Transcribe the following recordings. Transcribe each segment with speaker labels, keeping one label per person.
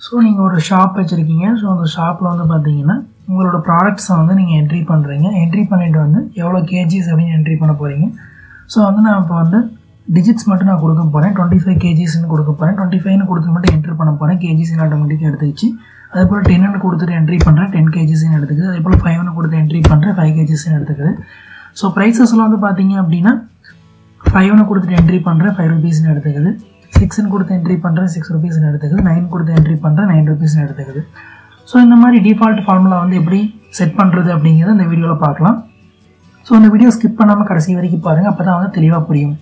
Speaker 1: so நீங்கள் ஒரு shop வச்சுருக்கீங்க ஸோ அந்த ஷாப்பில் வந்து பார்த்தீங்கன்னா உங்களோட ப்ராடக்ட்ஸை வந்து நீங்கள் என்ட்ரி பண்ணுறீங்க என்ட்ரி பண்ணிவிட்டு வந்து எவ்வளோ கேஜிஸ் அப்படின்னு என்ட்ரி பண்ண போகிறீங்க ஸோ வந்து நான் இப்போ வந்து டிஜிட்ஸ் மட்டும் நான் கொடுக்க போகிறேன் டுவெண்ட்டி ஃபைவ் கேஜிஸ்னு கொடுக்க போகிறேன் டுவெண்ட்டி ஃபைவ்னு கொடுத்து மட்டும் என்ட்ரி பண்ண போகிறேன் கேஜிஸ்னு ஆட்டோமேட்டிக்காக எடுத்துக்கிச்சு அதே போல் டென்னு கொடுத்துட்டு என்ட்ரி பண்ணுறேன் டென் கேஜிஸ்னு எடுத்துக்குது அதே போல் ஃபைவ்னு கொடுத்து என்ட்ரி பண்ணுறேன் ஃபைவ் கேஜிஸ்னு எடுத்துக்குது ஸோ ப்ரைஸஸ்லாம் வந்து பார்த்தீங்க அப்படின்னா ஃபைவ்னு கொடுத்துட்டு என்ட்ரி பண்ணுறேன் ஃபைவ் ருபீஸ்னு எடுத்துக்குது சிக்ஸ்னு கொடுத்து என்ட்ரி பண்ணுறேன் சிக்ஸ் ருபீஸ்னு எடுத்துக்குது நைன் கொடுத்து என்ட்ரி பண்ணுறேன் நைன் ருபீஸ்னு எடுத்துக்குது ஸோ இந்த மாதிரி டிஃபால்ட் ஃபார்முலா வந்து எப்படி செட் பண்ணுறது அப்படிங்கிறத இந்த வீடியோவில் பார்க்கலாம் ஸோ இந்த வீடியோ ஸ்கிப் பண்ணாமல் கடைசி வரைக்கும் பாருங்கள் அப்போ தான் வந்து தெளிவாக புரியும்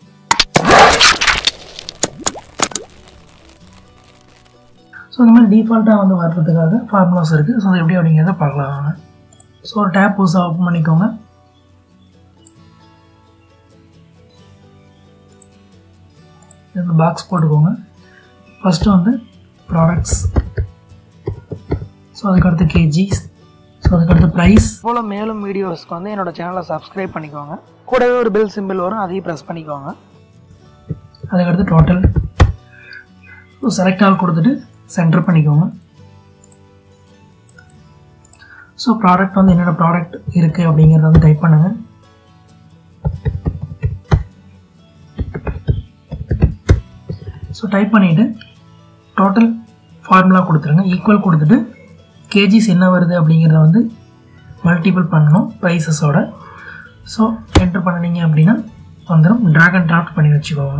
Speaker 1: ஸோ இந்த மாதிரி டிஃபால்ட்டாக வந்து வர்றதுக்காக ஃபார்முலாஸ் இருக்குது ஸோ அது எப்படி அப்படிங்கிறத பார்க்கலாம் வாங்க ஸோ ஒரு டேப் புதுசாக ஓப்பன் பண்ணிக்கோங்க இந்த பாக்ஸ் போட்டுக்கோங்க ஃபஸ்ட்டு வந்து ப்ராடக்ட்ஸ் ஸோ அதுக்கடுத்து கேஜிஸ் ஸோ அதுக்கடுத்து ப்ரைஸ் போல் மேலும் வீடியோஸ்க்கு வந்து என்னோடய சேனலை சப்ஸ்கிரைப் பண்ணிக்கோங்க கூடவே ஒரு பெல் சிம்பிள் வரும் அதையும் ப்ரெஸ் பண்ணிக்கோங்க அதுக்கடுத்து டோட்டல் ஸோ செலக்ட் ஆல் கொடுத்துட்டு சென்டர் பண்ணிக்கோங்க ஸோ ப்ராடக்ட் வந்து என்னென்ன ப்ராடக்ட் இருக்குது அப்படிங்கிறத வந்து டைப் பண்ணுங்கள் ஸோ டைப் பண்ணிவிட்டு டோட்டல் ஃபார்முலா கொடுத்துருங்க ஈக்குவல் கொடுத்துட்டு கேஜிஸ் என்ன வருது அப்படிங்கிறத வந்து மல்டிபிள் பண்ணணும் ப்ரைஸஸோட ஸோ என்ட்ரு பண்ணினீங்க அப்படின்னா வந்துடும் ட்ராக் அண்ட் ட்ராஃப்ட் பண்ணி வச்சுக்கோங்க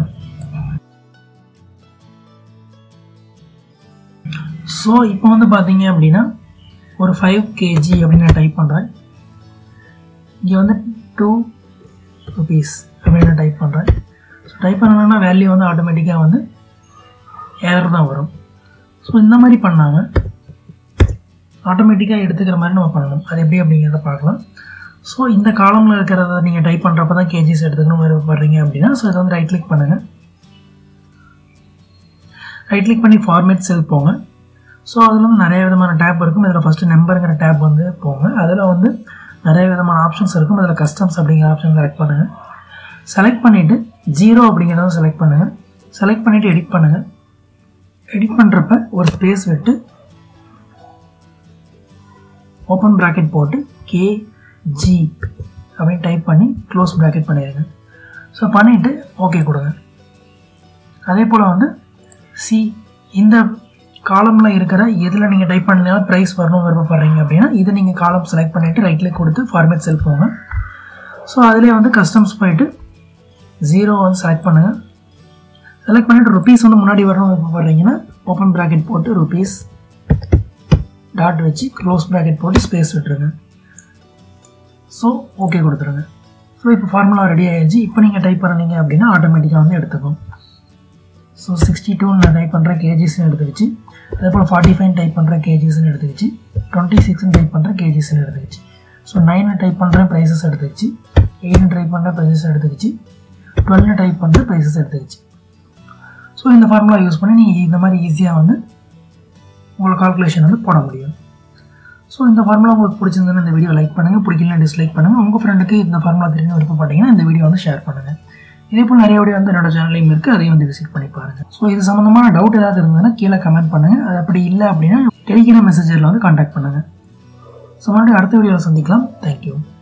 Speaker 1: ஸோ இப்போ வந்து பார்த்தீங்க அப்படின்னா ஒரு ஃபைவ் கேஜி அப்படின்னு நான் டைப் பண்ணுறேன் இங்கே வந்து டூ ருபீஸ் அப்படின்னு நான் டைப் பண்ணுறேன் ஸோ டைப் பண்ணணும்னா வேல்யூ வந்து ஆட்டோமேட்டிக்காக வந்து ஏர் தான் வரும் ஸோ இந்த மாதிரி பண்ணாங்க ஆட்டோமேட்டிக்காக எடுத்துக்கிற மாதிரி நம்ம பண்ணணும் அது எப்படி அப்படிங்கிறத பார்க்கலாம் ஸோ இந்த காலமில் இருக்கிறத நீங்கள் டைப் பண்ணுறப்ப தான் கேஜிஸ் எடுத்துக்கணும் விருப்பப்படுறீங்க அப்படின்னா ஸோ இதை வந்து ரைட் கிளிக் பண்ணுங்கள் ரைட் கிளிக் பண்ணி ஃபார்மேட் செல் போங்க ஸோ அதில் வந்து நிறைய விதமான டேப் இருக்கும் இதில் ஃபஸ்ட்டு நம்பருங்கிற டேப் வந்து போங்க அதில் வந்து நிறைய விதமான ஆப்ஷன்ஸ் இருக்கும் அதில் கஸ்டம்ஸ் அப்படிங்கிற ஆப்ஷன் செலக்ட் பண்ணுங்கள் செலக்ட் பண்ணிவிட்டு ஜீரோ அப்படிங்கிறத செலக்ட் பண்ணுங்கள் செலக்ட் பண்ணிவிட்டு எடிட் பண்ணுங்கள் எடிட் பண்ணுறப்ப ஒரு ஸ்பேஸ் விட்டு ஓப்பன் ப்ராக்கெட் போட்டு கே ஜி அப்படின்னு டைப் பண்ணி க்ளோஸ் ப்ராக்கெட் பண்ணிடுங்க ஸோ பண்ணிவிட்டு ஓகே கொடுங்க அதே போல் வந்து சி இந்த காலமில் இருக்கிற எதில் நீங்கள் டைப் பண்ணாலும் ப்ரைஸ் வரணும் விருப்பப்படுறீங்க அப்படின்னா இதை நீங்கள் காலம் செலக்ட் பண்ணிவிட்டு ரைட் கிளிக் கொடுத்து ஃபார்மேட் செல் போங்க ஸோ அதிலே வந்து கஸ்டம்ஸ் போயிட்டு ஜீரோ வந்து செலக்ட் பண்ணுங்கள் செலக்ட் பண்ணிவிட்டு ருபீஸ் வந்து முன்னாடி வரணும் விருப்பப்படுறீங்கன்னா ஓப்பன் ப்ராக்கெட் போட்டு ருபீஸ் டாட் வச்சு க்ளோஸ் ப்ராக்கெட் போட்டு ஸ்பேஸ் விட்டுருங்க ஸோ ஓகே கொடுத்துருங்க ஸோ இப்போ ஃபார்முலா ரெடி ஆகிடுச்சு இப்போ நீங்கள் டைப் பண்ணீங்க அப்படின்னா ஆட்டோமேட்டிக்காக வந்து எடுத்துக்கும் ஸோ சிக்ஸ்டி டூ நான் டைப் பண்ணுற கேஜிஸ்னு எடுத்துக்கிச்சு அதே போல் ஃபார்ட்டி ஃபைவ் டைப் பண்ணுற கேஜிஸ்னு எடுத்துக்கிச்சு டுவெண்ட்டி சிக்ஸ்னு டைப் பண்ணுற கேஜிஸ்னு எடுத்துக்கிச்சு ஸோ நைனை டைப் பண்ணுற ப்ரைஸஸ் எடுத்துக்கிச்சு எயிட்னு டைப் பண்ணுற ப்ரைஸஸ் எடுத்துக்கிச்சு டுவெல்னு டைப் பண்ணுற ப்ரைஸஸ் எடுத்துக்கிச்சு ஸோ இந்த ஃபார்முலா யூஸ் பண்ணி நீங்கள் இந்த மாதிரி ஈஸியாக வந்து உங்களோட கால்குலேஷன் வந்து போட முடியும் ஸோ இந்த ஃபார்முலா உங்களுக்கு பிடிச்சிருந்ததுன்னு இந்த வீடியோ லைக் பண்ணுங்கள் பிடிக்கல டிஸ்லைக் பண்ணுங்கள் உங்கள் ஃப்ரெண்டுக்கு இந்த ஃபார்முலா தெரிஞ்சு விருப்பப்பட்டீங்கன்னா இந்த வீடியோ வந்து ஷேர் பண்ணுங்கள் இதே போல் நிறைய வீடியோ வந்து என்னோட சேனல்லையும் இருக்குது அதையும் வந்து விசிட் பண்ணி பாருங்கள் ஸோ இது சம்மந்தமான டவுட் ஏதாவது இருந்ததுன்னா கீழே கமெண்ட் பண்ணுங்கள் அது அப்படி இல்லை அப்படின்னா டெலிகிராம் மெசேஜரில் வந்து காண்டாக்ட் பண்ணுங்கள் ஸோ மறுபடியும் அடுத்த வீடியோவில் சந்திக்கலாம் தேங்க்யூ